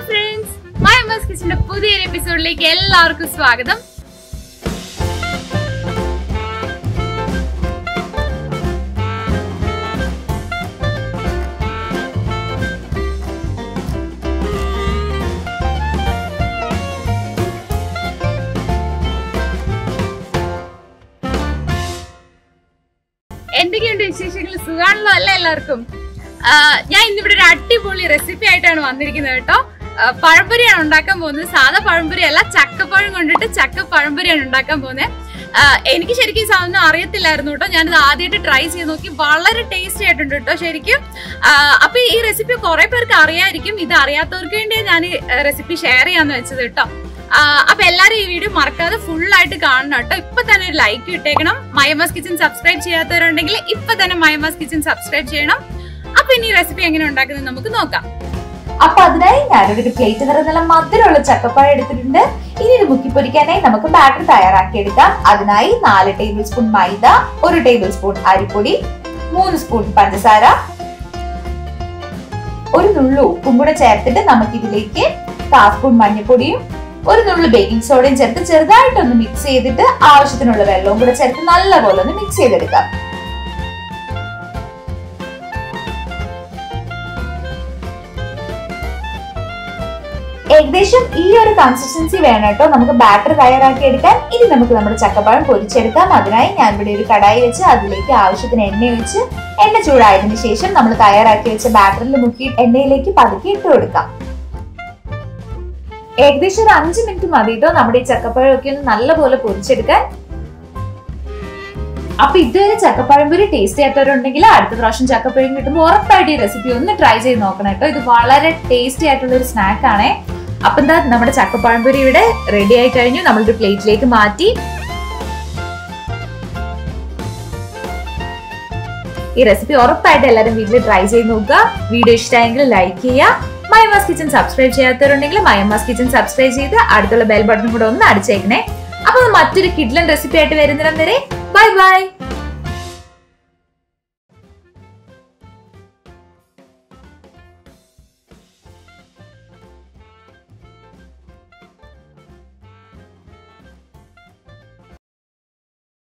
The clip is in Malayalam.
ഫ്രണ്ട്സ് മൈ മസ് കിച്ചന്റെ പുതിയൊരു എപ്പിസോഡിലേക്ക് എല്ലാവർക്കും സ്വാഗതം എന്തൊക്കെയുണ്ട് വിശേഷങ്ങൾ സുഖാണല്ലോ അല്ല എല്ലാവർക്കും ആ, ഞാൻ ഇന്നിവിടെ ഒരു അടിപൊളി റെസിപ്പി ആയിട്ടാണ് വന്നിരിക്കുന്നത് കേട്ടോ ആ, പഴംപൊരിയാണ് ഉണ്ടാക്കാൻ പോകുന്നത് സാധാ പഴംപൊരി അല്ല ചക്കപ്പഴം കൊണ്ടിട്ട് ചക്ക പഴംപൊരിയാണ് ഉണ്ടാക്കാൻ പോകുന്നത് ആ, എനിക്ക് ശരിക്കും ഈ സാധനം അറിയത്തില്ലായിരുന്നു കേട്ടോ ഞാനിത് ആദ്യമായിട്ട് ട്രൈ ചെയ്ത് നോക്കി വളരെ ടേസ്റ്റി ആയിട്ടുണ്ട് കേട്ടോ ശരിക്കും ആ, അപ്പൊ ഈ റെസിപ്പി കുറെ പേർക്ക് അറിയായിരിക്കും ഇത് അറിയാത്തവർക്ക് വേണ്ടി ഞാൻ റെസിപ്പി ഷെയർ ചെയ്യാന്ന് വെച്ചത് കേട്ടോ ആ, അപ്പൊ എല്ലാരും ഈ വീഡിയോ മറക്കാതെ ഫുൾ ആയിട്ട് കാണണം കേട്ടോ ഇപ്പൊ തന്നെ ഒരു ലൈക്ക് ഇട്ടേക്കണം മയമാസ് കിച്ചൻ സബ്സ്ക്രൈബ് ചെയ്യാത്തവരുണ്ടെങ്കിൽ ഇപ്പൊ തന്നെ മയമാസ് കിച്ചൻ സബ്സ്ക്രൈബ് ചെയ്യണം അപ്പൊ ഇനി റെസിപ്പി എങ്ങനെ ഉണ്ടാക്കുന്നത് നമുക്ക് നോക്കാം അപ്പൊ അതിനായി ഞാനൊരു ഒരു പ്ലേറ്റ് നിറ നല്ല മധുരമുള്ള ചക്കപ്പഴം എടുത്തിട്ടുണ്ട് ഇനി ഇത് മുക്കി പൊരിക്കാനായി നമുക്ക് ബാറ്റർ തയ്യാറാക്കി എടുക്കാം അതിനായി നാല് ടേബിൾ സ്പൂൺ മൈദ ഒരു ടേബിൾ സ്പൂൺ അരിപ്പൊടി മൂന്ന് സ്പൂൺ പഞ്ചസാര ഒരു നുള്ളു ഉപ്പും കൂടെ ചേർത്തിട്ട് നമുക്ക് ഇതിലേക്ക് കാ സ്പൂൺ മഞ്ഞൾപ്പൊടിയും ഒരു നുള്ളു ബേക്കിംഗ് സോഡയും ചേർത്ത് ചെറുതായിട്ടൊന്ന് മിക്സ് ചെയ്തിട്ട് ആവശ്യത്തിനുള്ള വെള്ളവും കൂടെ ചേർത്ത് നല്ലപോലെ ഒന്ന് മിക്സ് ചെയ്തെടുക്കാം ഏകദേശം ഈ ഒരു കൺസിസ്റ്റൻസി വേണം കേട്ടോ നമുക്ക് ബാറ്റർ തയ്യാറാക്കി എടുക്കാൻ ഇനി നമുക്ക് നമ്മുടെ ചക്കപ്പഴം പൊരിച്ചെടുക്കാം അതിനായി ഞാൻ ഇവിടെ ഒരു കടായി വെച്ച് അതിലേക്ക് ആവശ്യത്തിന് എണ്ണ ഒഴിച്ച് എണ്ണ ചൂടായതിനു ശേഷം നമ്മൾ തയ്യാറാക്കി വെച്ച ബാറ്ററിൽ മുക്കി എണ്ണയിലേക്ക് പതുക്കി ഇട്ട് കൊടുക്കാം ഏകദേശം ഒരു അഞ്ച് മിനിറ്റ് മതി കേട്ടോ നമ്മുടെ ഈ ചക്കപ്പഴം ഒക്കെ ഒന്ന് നല്ലപോലെ പൊരിച്ചെടുക്കാൻ അപ്പൊ ഇതുവരെ ചക്കപ്പഴം പൊരി ടേസ്റ്റ് ചെയ്യാത്തവരുണ്ടെങ്കിൽ അടുത്ത പ്രാവശ്യം ചക്കപ്പഴം കിട്ടുമ്പോൾ ഉറപ്പായിട്ട് ഈ റെസിപ്പി ഒന്ന് ട്രൈ ചെയ്ത് നോക്കണം കേട്ടോ ഇത് വളരെ ടേസ്റ്റി ആയിട്ടുള്ള ഒരു സ്നാക്ക് ആണേ അപ്പൊ എന്താ നമ്മുടെ ചക്കപ്പഴം പൊരി ഇവിടെ റെഡി ആയി കഴിഞ്ഞു നമ്മളൊരു പ്ലേറ്റിലേക്ക് മാറ്റി ഈ റെസിപ്പി ഉറപ്പായിട്ട് എല്ലാവരും വീട്ടിൽ ട്രൈ ചെയ്ത് നോക്കുക വീഡിയോ ഇഷ്ടമായെങ്കിൽ ലൈക്ക് ചെയ്യുക മയമാസ് കിച്ചൻ സബ്സ്ക്രൈബ് ചെയ്യാത്തവരുണ്ടെങ്കിൽ മയമാസ് കിച്ചൻ സബ്സ്ക്രൈബ് ചെയ്ത് അടുത്തുള്ള ബെൽ ബട്ടൺ കൂടെ ഒന്ന് അടിച്ചേക്കണേ അപ്പൊ മറ്റൊരു കിഡ്ലൻ റെസിപ്പി ആയിട്ട് വരുന്നിടം വരെ ബൈ ബൈ